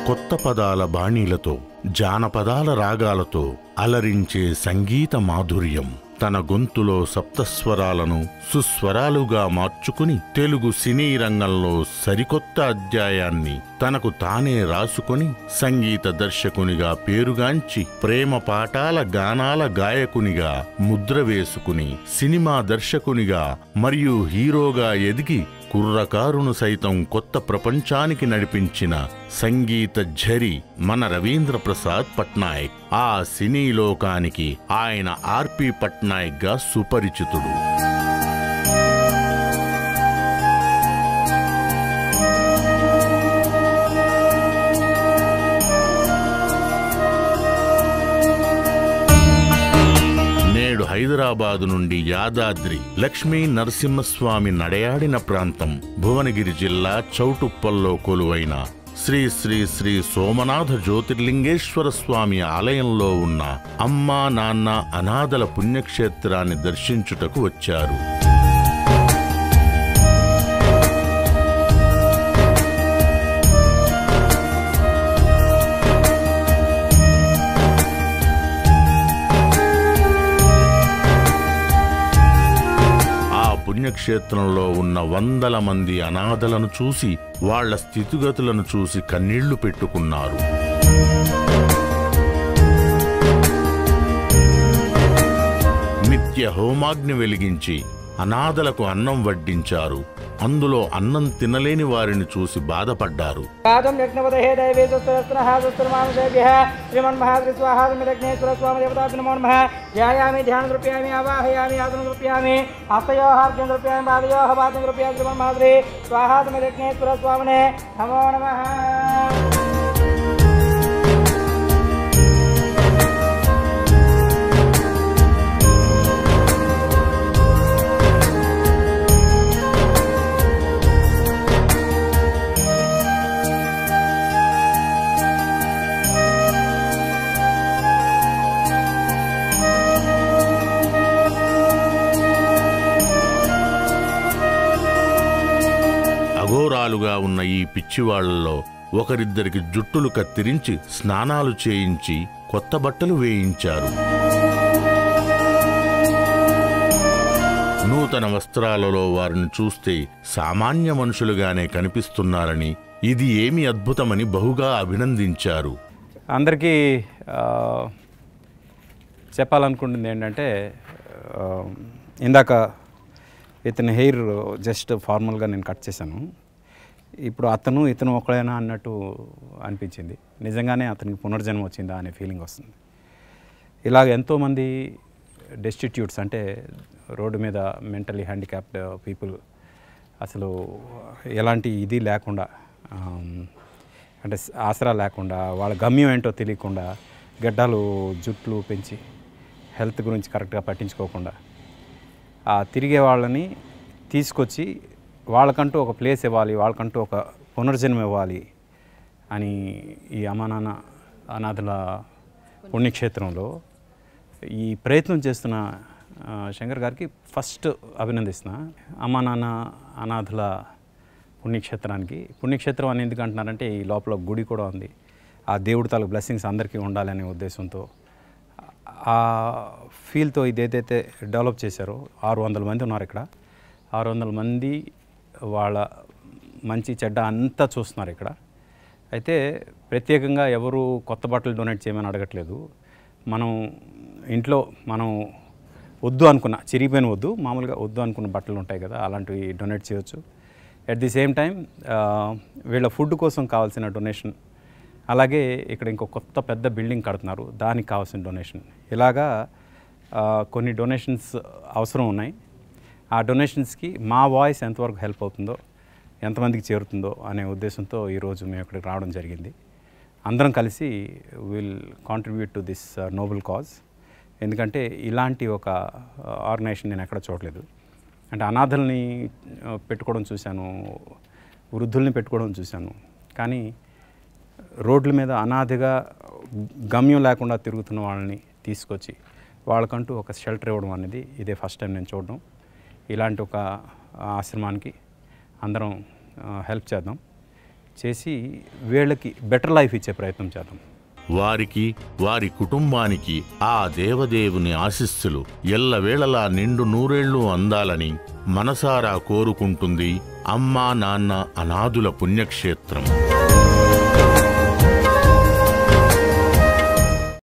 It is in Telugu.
కొత్త పదాల బాణీలతో జానపదాల రాగాలతో అలరించే సంగీత మాధుర్యం తన గొంతులో సప్తస్వరాలను సుస్వరాలుగా మార్చుకుని తెలుగు సినీ రంగంలో సరికొత్త అధ్యాయాన్ని తనకు తానే రాసుకొని సంగీత దర్శకునిగా పేరుగాంచి ప్రేమ పాఠాల గానాల గాయకునిగా ముద్ర వేసుకుని సినిమా దర్శకునిగా మరియు హీరోగా ఎదిగి కుర్రకారును సైతం కొత్త ప్రపంచానికి నడిపించిన సంగీత ఝరి మన రవీంద్ర ప్రసాద్ పట్నాయక్ ఆ సినీ లోకానికి ఆయన ఆర్పి పట్నాయక్ గా సుపరిచితుడు నేడు హైదరాబాదు నుండి యాదాద్రి లక్ష్మీ నరసింహస్వామి నడయాడిన ప్రాంతం భువనగిరి జిల్లా చౌటుప్పల్లో కొలువైన శ్రీ శ్రీ శ్రీ సోమనాథ జ్యోతిర్లింగేశ్వర స్వామి ఆలయంలో ఉన్న అమ్మా నాన్న అనాథల పుణ్యక్షేత్రాన్ని దర్శించుటకు వచ్చారు ఆ పుణ్యక్షేత్రంలో ఉన్న వందల మంది అనాథలను చూసి వాళ్ళ స్థితిగతులను చూసి కన్నీళ్లు పెట్టుకున్నారు నిత్య హోమాగ్ని వెలిగించి అనాథలకు అన్నం వడ్డించారు అందులో అన్నం తినలేని వారిని చూసి బాధపడ్డారు गातुं यज्ञपदहे दैवे सुस्तरस्त्रः सुस्तरमांसेभ्यः श्रीमन्महाद्रिस्वाहारमिदग्नेश्वर स्वामदेवताभ्य नमो नमः ध्यायामि ध्यानद्रव्यामि आवाहयामि आसनद्रव्यामि हस्तयोः अर्घ्यद्रव्यामि पादयोः पादद्रव्यामि श्रीमन्महाद्रि स्वाहात्मयज्ञेश्वर स्वामिने नमो नमः అఘోరాలుగా ఉన్న ఈ పిచ్చివాళ్లలో ఒకరిద్దరికి జుట్టులు కత్తిరించి స్నానాలు చేయించి కొత్త బట్టలు వేయించారు నూతన వస్త్రాలలో వారిని చూస్తే సామాన్య మనుషులుగానే కనిపిస్తున్నారని ఇది ఏమి అద్భుతమని బహుగా అభినందించారు అందరికీ ఆ, చెప్పాలనుకుంటుంది ఏంటంటే ఆ, ఇందాక ఇతని హెయిర్ జస్ట్ ఫార్మల్గా నేను కట్ చేశాను ఇప్పుడు అతను ఇతను ఒకడేనా అన్నట్టు అనిపించింది నిజంగానే అతనికి పునర్జన్మ వచ్చిందా అనే ఫీలింగ్ వస్తుంది ఇలాగ ఎంతోమంది డెస్టిట్యూట్స్ అంటే రోడ్డు మీద మెంటలీ హ్యాండిక్యాప్డ్ పీపుల్ అసలు ఎలాంటి ఇది లేకుండా ఆమ్, అంటే స్- ఆసరా లేకుండా వాళ్ళ గమ్యం ఏంటో తెలియకుండా గడ్డాలు జుట్లు పెంచి హెల్త్ గురించి కరెక్ట్గా పట్టించుకోకుండా ఆ తిరిగే వాళ్ళని తీసుకొచ్చి వాళ్ళకంటూ ఒక ప్లేస్ ఇవ్వాలి వాళ్ళకంటూ ఒక పునర్జన్మ ఇవ్వాలి అని ఈ అమానాన్న అనాథుల పుణ్యక్షేత్రంలో ఈ ప్రయత్నం చేస్తున్న ఆ, శంకర్ గారికి ఫస్ట్ అభినందిస్తున్నా అమ్మా నాన్న అనాథుల పుణ్యక్షేత్రానికి పుణ్యక్షేత్రం అని ఎందుకు అంటున్నారంటే ఈ లోపల గుడి కూడా ఉంది ఆ దేవుడి తాలూకు బ్లెస్సింగ్స్ అందరికీ ఉండాలనే ఉద్దేశంతో ఆ ఫీల్తో ఇది ఏదైతే డెవలప్ చేశారో ఆరు వందల మంది ఉన్నారు ఇక్కడ ఆరు వందల మంది వాళ్ళ మంచి చెడ్డ అంతా చూస్తున్నారు ఇక్కడ అయితే ప్రత్యేకంగా ఎవరు కొత్త బట్టలు డొనేట్ చేయమని అడగట్లేదు మనం ఇంట్లో మనం వద్దు అనుకున్న చిరిగిపోయిన వద్దు మామూలుగా వద్దు అనుకున్న బట్టలు ఉంటాయి కదా అలాంటివి డొనేట్ చేయొచ్చు అట్ ది సేమ్ టైం వీళ్ళ ఫుడ్ కోసం కావాల్సిన డొనేషన్ అలాగే ఇక్కడ ఇంకో కొత్త పెద్ద బిల్డింగ్ కడుతున్నారు దానికి కావాల్సిన డొనేషన్ ఇలాగా ఆ, కొన్ని డొనేషన్స్ అవసరం ఉన్నాయి ఆ డొనేషన్స్కి మా వాయిస్ ఎంతవరకు హెల్ప్ అవుతుందో ఎంతమందికి చేరుతుందో అనే ఉద్దేశంతో ఈరోజు మేము ఇక్కడికి రావడం జరిగింది అందరం కలిసి will contribute to this noble cause ఎందుకంటే ఇలాంటి ఒక ఆర్గనైజేషన్ నేను ఎక్కడ చూడలేదు అంటే అనాథల్ని ఆ, పెట్టుకోవడం చూశాను వృద్ధుల్ని పెట్టుకోవడం చూశాను కానీ రోడ్ల మీద అనాథగా గమ్యం లేకుండా తిరుగుతున్న వాళ్ళని తీసుకొచ్చి వాళ్ళకంటూ ఒక షెల్టర్ ఇవ్వడం అనేది ఇదే ఫస్ట్ టైం నేను చూడడం ఇలాంటి ఒక ఆశ్రమానికి అందరం హెల్ప్ చేద్దాం చేసి వీళ్ళకి బెటర్ లైఫ్ ఇచ్చే ప్రయత్నం చేద్దాం వారికి వారి కుటుంబానికి ఆ దేవదేవుని ఆశీస్సులు ఎల్లవేళలా నిండు నూరేళ్లు అందాలని మనసారా కోరుకుంటుంది అమ్మా నాన్న అనాథుల పుణ్యక్షేత్రం